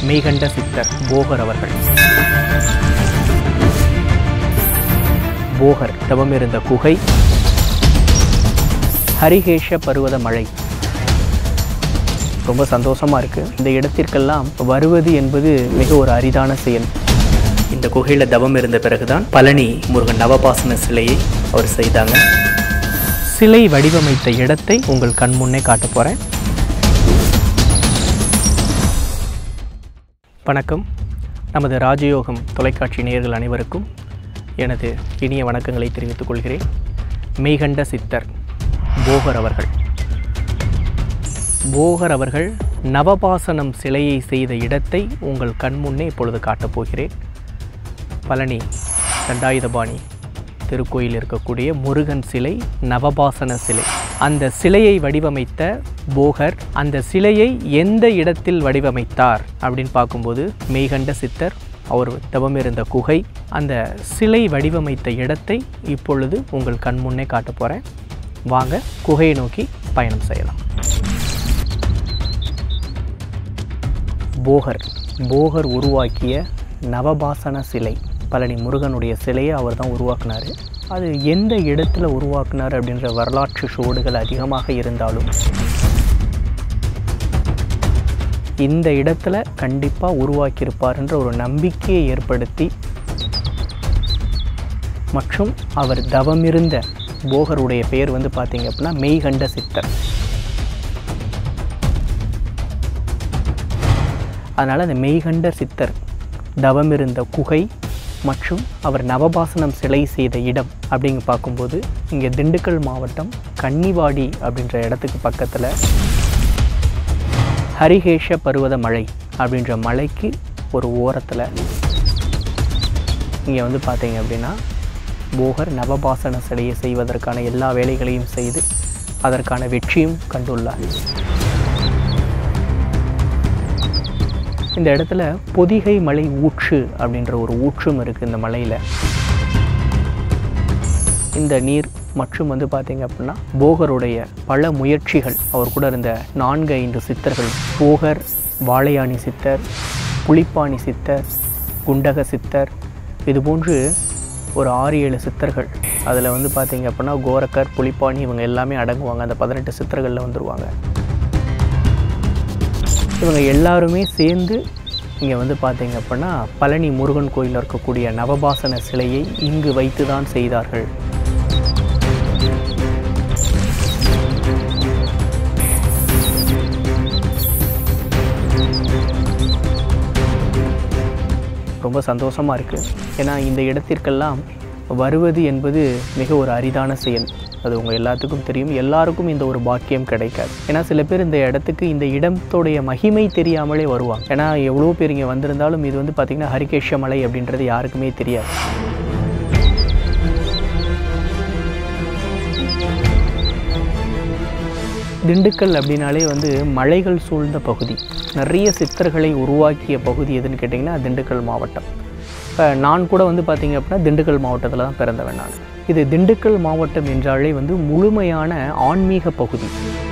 மெய்கண்ட சித்தர் போகர் அவர்கள் போகர் தவமிருந்த குகை ஹரிகேஷ பருவத மழை ரொம்ப சந்தோஷமா இருக்கு இந்த இடத்திற்கெல்லாம் வருவது என்பது மிக ஒரு அரிதான செயல் இந்த குகையில தவம் இருந்த பிறகுதான் பழனி முருகன் நவபாசன சிலையை அவர் செய்தாங்க சிலை வடிவமைத்த இடத்தை உங்கள் கண் முன்னே காட்ட போறேன் வணக்கம் நமது ராஜயோகம் தொலைக்காட்சி நேயர்கள் அனைவருக்கும் எனது இனிய வணக்கங்களை தெரிவித்துக் கொள்கிறேன் மெய்கண்ட சித்தர் போகர் அவர்கள் போகர் அவர்கள் நவபாசனம் சிலையை செய்த இடத்தை உங்கள் கண்முன்னே இப்பொழுது காட்டப் போகிறேன் பழனி தண்டாயுதபாணி திருக்கோயில் இருக்கக்கூடிய முருகன் சிலை நவபாசன சிலை அந்த சிலையை வடிவமைத்த போகர் அந்த சிலையை எந்த இடத்தில் வடிவமைத்தார் அப்படின்னு பார்க்கும்போது மெய்கண்ட சித்தர் அவர் தவமிருந்த குகை அந்த சிலை வடிவமைத்த இடத்தை இப்பொழுது உங்கள் கண் முன்னே காட்ட போகிறேன் வாங்க குகையை நோக்கி பயணம் செய்யலாம் போகர் போகர் உருவாக்கிய நவபாசன சிலை பழனி முருகனுடைய சிலையை அவர் தான் உருவாக்குனார் அது எந்த இடத்துல உருவாக்குனார் அப்படின்ற வரலாற்று சோடுகள் அதிகமாக இருந்தாலும் இந்த இடத்துல கண்டிப்பாக உருவாக்கியிருப்பார்ன்ற ஒரு நம்பிக்கையை ஏற்படுத்தி மற்றும் அவர் தவமிருந்த போகருடைய பெயர் வந்து பார்த்தீங்க அப்படின்னா மெய்கண்ட சித்தர் அதனால் அந்த மெய்கண்ட சித்தர் தவமிருந்த குகை மற்றும் அவர் நவபாசனம் சிலை செய்த இடம் அப்படிங்க பார்க்கும்போது இங்கே திண்டுக்கல் மாவட்டம் கன்னிவாடி அப்படின்ற இடத்துக்கு பக்கத்தில் ஹரிகேஷ பருவத மலை அப்படின்ற மலைக்கு ஒரு ஓரத்தில் இங்கே வந்து பார்த்தீங்க அப்படின்னா போகர் நவபாசன சிலையை செய்வதற்கான எல்லா வேலைகளையும் செய்து அதற்கான வெற்றியும் கண்டுள்ளார் இந்த இடத்துல பொதிகை மலை ஊற்று அப்படின்ற ஒரு ஊற்றும் இருக்குது இந்த மலையில் இந்த நீர் மற்றும் வந்து பார்த்தீங்க அப்படின்னா போகருடைய பல முயற்சிகள் அவர் கூட இருந்த நான்கு ஐந்து சித்தர்கள் போகர் வாழையாணி சித்தர் புலிப்பாணி சித்தர் குண்டக சித்தர் இது போன்று ஒரு ஆறு ஏழு சித்தர்கள் அதில் வந்து பார்த்தீங்க அப்படின்னா கோரக்கர் புலிப்பாணி இவங்க எல்லாமே அடங்குவாங்க அந்த பதினெட்டு சித்தர்களில் வந்துருவாங்க இவங்க எல்லாருமே சேர்ந்து இங்கே வந்து பார்த்தீங்க அப்படின்னா பழனி முருகன் கோயிலில் இருக்கக்கூடிய நவபாசன சிலையை இங்கு வைத்து தான் செய்தார்கள் ரொம்ப சந்தோஷமாக இருக்குது ஏன்னா இந்த இடத்திற்கெல்லாம் வருவது என்பது மிக ஒரு அரிதான செயல் அது உங்கள் எல்லாத்துக்கும் தெரியும் எல்லாருக்கும் இந்த ஒரு பாக்கியம் கிடைக்காது ஏன்னா சில பேர் இந்த இடத்துக்கு இந்த இடத்தோடைய மகிமை தெரியாமலே வருவாங்க ஏன்னா எவ்வளோ பேர் இங்கே வந்திருந்தாலும் இது வந்து பார்த்திங்கன்னா ஹரிகேஷ மலை அப்படின்றது யாருக்குமே தெரியாது திண்டுக்கல் அப்படின்னாலே வந்து மலைகள் சூழ்ந்த பகுதி நிறைய சித்தர்களை உருவாக்கிய பகுதி எதுன்னு கேட்டிங்கன்னா திண்டுக்கல் மாவட்டம் இப்போ நான் கூட வந்து பார்த்திங்க அப்படின்னா திண்டுக்கல் மாவட்டத்தில் தான் பிறந்தவன் நான் இது திண்டுக்கல் மாவட்டம் என்றாலே வந்து முழுமையான ஆன்மீக பகுதி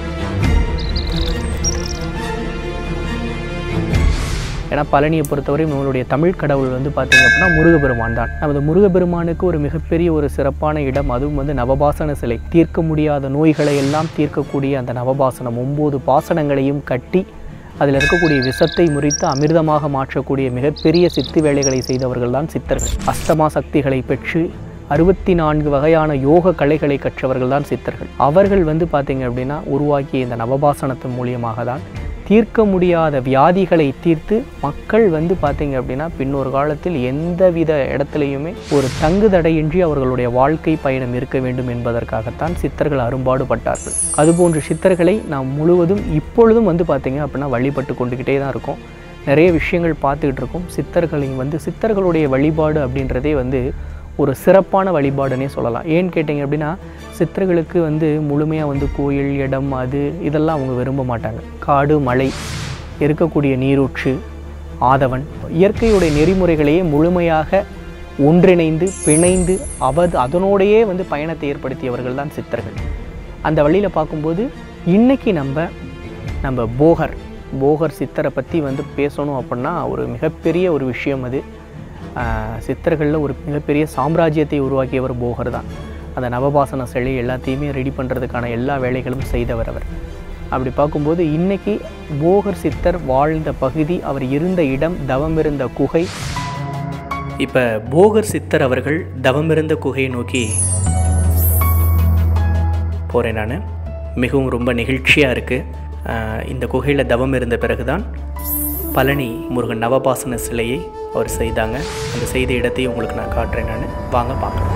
ஏன்னா பழனியை பொறுத்தவரை நம்மளுடைய தமிழ் கடவுள் வந்து பார்த்திங்க அப்படின்னா முருகப்பெருமான் தான் நமது முருகப்பெருமானுக்கு ஒரு மிகப்பெரிய ஒரு சிறப்பான இடம் அதுவும் வந்து நவபாசன சிலை தீர்க்க முடியாத நோய்களை எல்லாம் தீர்க்கக்கூடிய அந்த நவபாசனம் ஒம்பது பாசனங்களையும் கட்டி அதில் இருக்கக்கூடிய விஷத்தை முறித்து அமிர்தமாக மாற்றக்கூடிய மிகப்பெரிய சித்து வேலைகளை செய்தவர்கள் தான் சித்தர்கள் அஷ்டமா சக்திகளை பெற்று அறுபத்தி நான்கு வகையான யோக கலைகளை கற்றவர்கள் தான் சித்தர்கள் அவர்கள் வந்து பார்த்தீங்க அப்படின்னா உருவாக்கிய இந்த நவபாசனத்தின் மூலியமாக தான் தீர்க்க முடியாத வியாதிகளை தீர்த்து மக்கள் வந்து பார்த்தீங்க அப்படின்னா பின்னொரு காலத்தில் எந்தவித இடத்துலையுமே ஒரு தங்கு தடையின்றி அவர்களுடைய வாழ்க்கை பயணம் இருக்க வேண்டும் என்பதற்காகத்தான் சித்தர்கள் அரும்பாடுபட்டார்கள் அதுபோன்ற சித்தர்களை நாம் முழுவதும் இப்பொழுதும் வந்து பார்த்தீங்க அப்படின்னா வழிபட்டு கொண்டுக்கிட்டே தான் இருக்கோம் நிறைய விஷயங்கள் பார்த்துக்கிட்டு இருக்கோம் சித்தர்களை வந்து சித்தர்களுடைய வழிபாடு அப்படின்றதே வந்து ஒரு சிறப்பான வழிபாடுன்னே சொல்லலாம் ஏன்னு கேட்டிங்க அப்படின்னா சித்தர்களுக்கு வந்து முழுமையாக வந்து கோயில் இடம் அது இதெல்லாம் அவங்க விரும்ப மாட்டாங்க காடு மலை இருக்கக்கூடிய நீரூற்று ஆதவன் இயற்கையுடைய நெறிமுறைகளையே முழுமையாக ஒன்றிணைந்து பிணைந்து அவ அதனோடையே வந்து பயணத்தை ஏற்படுத்தியவர்கள் தான் சித்தர்கள் அந்த வழியில் பார்க்கும்போது இன்னைக்கு நம்ம நம்ம போகர் போகர் சித்தரை பற்றி வந்து பேசணும் அப்படின்னா ஒரு மிகப்பெரிய ஒரு விஷயம் அது ஆஹ் சித்தர்களில் ஒரு மிகப்பெரிய சாம்ராஜ்யத்தை உருவாக்கியவர் போகர் தான் அந்த நவபாசன சிலை எல்லாத்தையுமே ரெடி பண்ணுறதுக்கான எல்லா வேலைகளும் செய்தவர் அவர் அப்படி பார்க்கும்போது இன்னைக்கு போகர் சித்தர் வாழ்ந்த பகுதி அவர் இருந்த இடம் தவமிருந்த குகை இப்போ போகர் சித்தர் அவர்கள் தவமிருந்த குகையை நோக்கி போகிறேன் நான் மிகவும் ரொம்ப நெகிழ்ச்சியாக இருக்குது இந்த குகையில் தவம் இருந்த பிறகுதான் பழனி முருகன் நவபாசன சிலையை அவர் செய்தாங்க அந்த செய்த இடத்தையும் உங்களுக்கு நான் காட்டுறேன் நான் வாங்க பார்க்கலாம்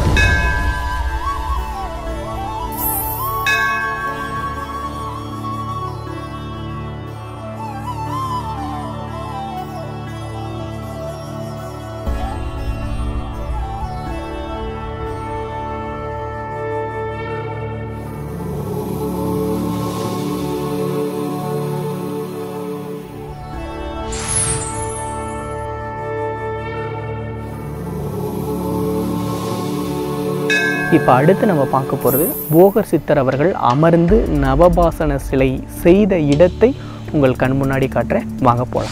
இப்போ அடுத்து நம்ம பார்க்க போகிறது போகர் சித்தர் அவர்கள் அமர்ந்து நவபாசன சிலை செய்த இடத்தை உங்கள் கண் முன்னாடி காட்டுறேன் வாங்க போகலாம்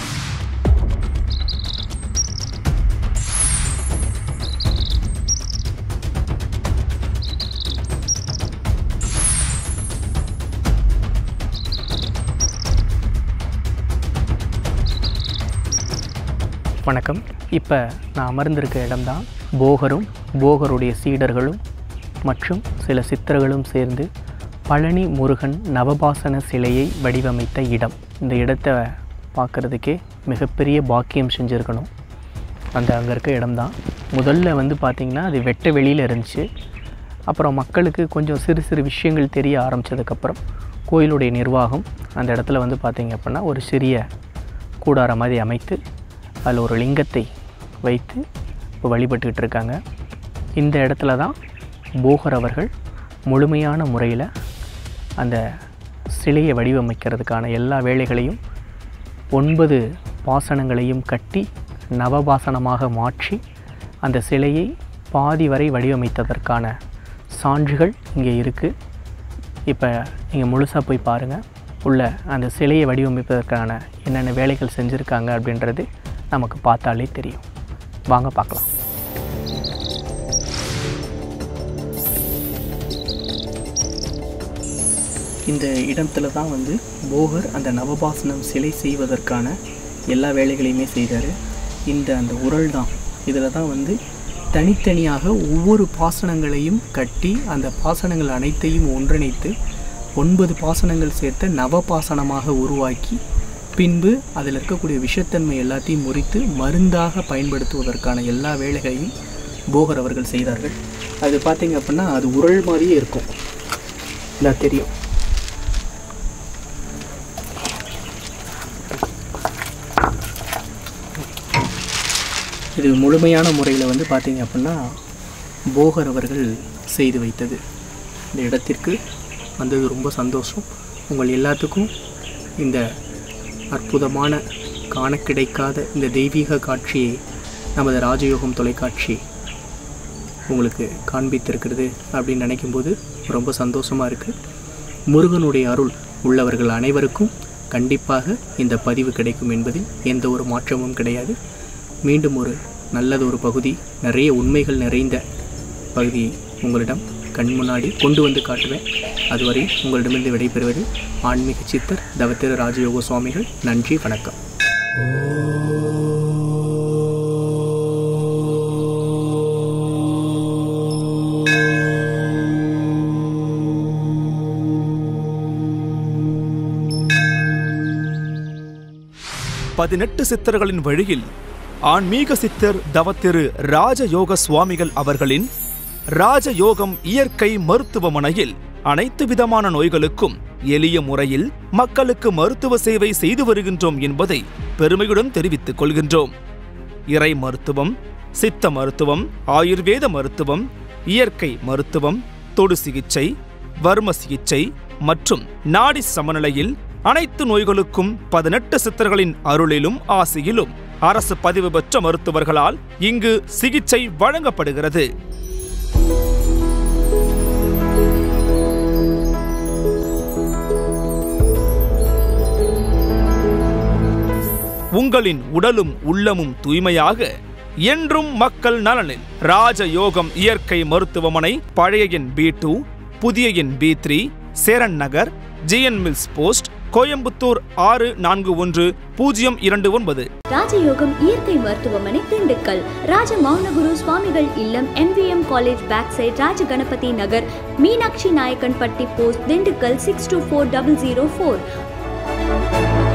வணக்கம் இப்போ நான் அமர்ந்திருக்க இடம்தான் போகரும் போகருடைய சீடர்களும் மற்றும் சில சித்தர்களும் சேர்ந்து பழனி முருகன் நவபாசன சிலையை வடிவமைத்த இடம் இந்த இடத்தை பார்க்குறதுக்கே மிகப்பெரிய பாக்கியம் செஞ்சுருக்கணும் அந்த அங்கே இருக்க இடம்தான் முதல்ல வந்து பார்த்திங்கன்னா அது வெட்ட வெளியில் இருந்துச்சு அப்புறம் மக்களுக்கு கொஞ்சம் சிறு சிறு விஷயங்கள் தெரிய ஆரம்பித்ததுக்கப்புறம் கோயிலுடைய நிர்வாகம் அந்த இடத்துல வந்து பார்த்திங்க அப்படின்னா ஒரு சிறிய கூடார மாதிரி அமைத்து அதில் ஒரு லிங்கத்தை வைத்து இப்போ வழிபட்டுக்கிட்டு இருக்காங்க இந்த இடத்துல தான் போகர் அவர்கள் முழுமையான முறையில் அந்த சிலையை வடிவமைக்கிறதுக்கான எல்லா வேலைகளையும் ஒன்பது பாசனங்களையும் கட்டி நவபாசனமாக மாற்றி அந்த சிலையை பாதி வரை வடிவமைத்ததற்கான சான்றுகள் இங்கே இருக்குது இப்போ நீங்கள் முழுசாக போய் பாருங்கள் உள்ள அந்த சிலையை வடிவமைப்பதற்கான என்னென்ன வேலைகள் செஞ்சுருக்காங்க அப்படின்றது நமக்கு பார்த்தாலே தெரியும் வாங்க பார்க்கலாம் இந்த இடத்துல தான் வந்து போகர் அந்த நவபாசனம் சிலை செய்வதற்கான எல்லா வேலைகளையுமே செய்தார் இந்த அந்த உரல் தான் இதில் தான் வந்து தனித்தனியாக ஒவ்வொரு பாசனங்களையும் கட்டி அந்த பாசனங்கள் அனைத்தையும் ஒன்றிணைத்து ஒன்பது பாசனங்கள் சேர்த்த நவபாசனமாக உருவாக்கி பின்பு அதில் இருக்கக்கூடிய விஷத்தன்மை எல்லாத்தையும் முறித்து மருந்தாக பயன்படுத்துவதற்கான எல்லா வேலைகளையும் போகர் அவர்கள் செய்தார்கள் அது பார்த்தீங்க அப்படின்னா அது உரல் மாதிரியே இருக்கும் இல்லை தெரியும் இது முழுமையான முறையில் வந்து பார்த்தீங்க அப்படின்னா போகர் அவர்கள் செய்து வைத்தது இந்த இடத்திற்கு வந்தது ரொம்ப சந்தோஷம் உங்கள் எல்லாத்துக்கும் இந்த அற்புதமான காண கிடைக்காத இந்த தெய்வீக காட்சியை நமது ராஜயோகம் தொலைக்காட்சி உங்களுக்கு காண்பித்திருக்கிறது அப்படின்னு நினைக்கும்போது ரொம்ப சந்தோஷமாக இருக்குது முருகனுடைய அருள் உள்ளவர்கள் அனைவருக்கும் கண்டிப்பாக இந்த பதிவு கிடைக்கும் என்பதில் எந்த ஒரு மாற்றமும் கிடையாது மீண்டும் ஒரு நல்லது ஒரு பகுதி நிறைய உண்மைகள் நிறைந்த பகுதியை உங்களிடம் கண் முன்னாடி கொண்டு வந்து காட்டுவேன் அதுவரை உங்களிடமிருந்து விடைபெறுவது ஆன்மீக சித்தர் தவத்திரு ராஜயோக சுவாமிகள் நன்றி வணக்கம் பதினெட்டு சித்தர்களின் வழியில் ஆன்மீக சித்தர் தவத்திரு ராஜயோக சுவாமிகள் அவர்களின் ராஜயோகம் இயற்கை மருத்துவமனையில் அனைத்து விதமான நோய்களுக்கும் எளிய முறையில் மக்களுக்கு மருத்துவ சேவை செய்து வருகின்றோம் என்பதை பெருமையுடன் தெரிவித்துக் கொள்கின்றோம் இறை மருத்துவம் சித்த மருத்துவம் ஆயுர்வேத மருத்துவம் இயற்கை மருத்துவம் தொடு சிகிச்சை வர்ம சிகிச்சை மற்றும் நாடி சமநிலையில் அனைத்து நோய்களுக்கும் பதினெட்டு சித்தர்களின் அருளிலும் ஆசியிலும் அரசு பதிவு பெற்ற மருத்துவர்களால் இங்கு சிகிச்சை வழங்கப்படுகிறது உங்களின் உடலும் உள்ளமும் தூய்மையாக என்றும் மக்கள் நலனில் ராஜயோகம் இயற்கை மருத்துவமனை பழைய எண் பி டூ புதிய எண் B three Cheran Nagar GN mills post Coimbatore ஆறு நான்கு ஒன்று பூஜ்ஜியம் இரண்டு ஒன்பது ராஜயோகம் இயற்கை மருத்துவமனை திண்டுக்கல் ராஜ மௌனகுரு சுவாமிகள் இல்லம் எம்விஎம் காலேஜ் பேக் சைட் ராஜ கணபதி நகர் Meenakshi Nayakkan Patti post Dindigul six two four double zero four